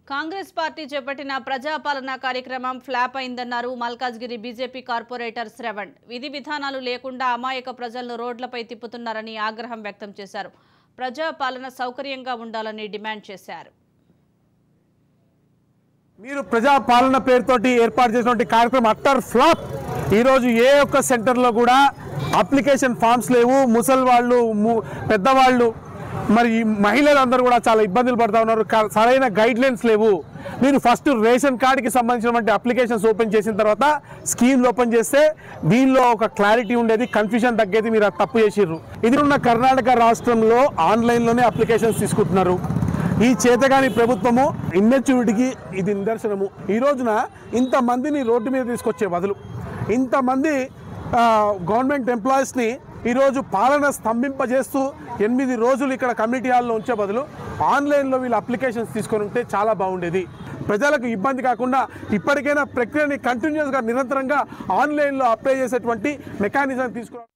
Congress party చేపట్టిన ప్రజాపాలన కార్యక్రమం ఫ్లాప్ అయిందన్నారు మల్కాజ్గిరి బీజేపీ కార్పొరేటర్ శ్రవణ్ విధి విధానాలు లేకుండా అమాయక ప్రజలను రోడ్లపై తిప్పుతున్నారని ఆగ్రహం వ్యక్తం చేశారు ప్రజాపాలన సౌకర్యంగా ఉండాలని డిమాండ్ చేశారు మీరు ప్రజా పాలన పేరుతోటి ఏర్పాటు చేసినటువంటి కార్యక్రమం అట్టర్ ఫ్లాప్ ఈరోజు ఏ ఒక్క సెంటర్లో కూడా అప్లికేషన్ ఫామ్స్ లేవు ముసలి వాళ్ళు ము- పెద్దవాళ్ళు మరి ఈ మహిళలు అందరూ కూడా చాలా ఇబ్బందులు పడుతూ ఉన్నారు క- సరైన గైడ్ లైన్స్ లేవు మీరు ఫస్ట్ రేషన్ కార్డుకి సంబంధించినటువంటి అప్లికేషన్స్ ఓపెన్ చేసిన తర్వాత స్కీమ్లు ఓపెన్ చేస్తే దీనిలో ఒక క్లారిటీ ఉండేది కన్ఫ్యూజన్ తగ్గేది మీరు అది తప్పు చేసిర్రు ఇది ఉన్న కర్ణాటక రాష్ట్రంలో ఆన్లైన్లోనే అప్లికేషన్స్ తీసుకుంటున్నారు ఈ చేతగాని ప్రభుత్వము ఇమ్మెచ్యూరిటీకి ఇది నిదర్శనము ఈ రోజున ఇంతమందిని రోడ్డు మీద తీసుకొచ్చే బదులు ఇంతమంది ఆ, గవర్నమెంట్ ఎంప్లాయీస్ని ఈరోజు పాలన స్తంభింపజేస్తూ ఎనిమిది రోజులు ఇక్కడ కమ్యూనిటీ హాల్లో ఉంచే బదులు ఆన్లైన్లో వీళ్ళు అప్లికేషన్స్ తీసుకొని ఉంటే చాలా బాగుండేది ప్రజలకు ఇబ్బంది కాకుండా ఇప్పటికైనా ప్రక్రియని కంటిన్యూస్గా నిరంతరంగా ఆన్లైన్లో అప్లై చేసేటువంటి మెకానిజం తీసుకురా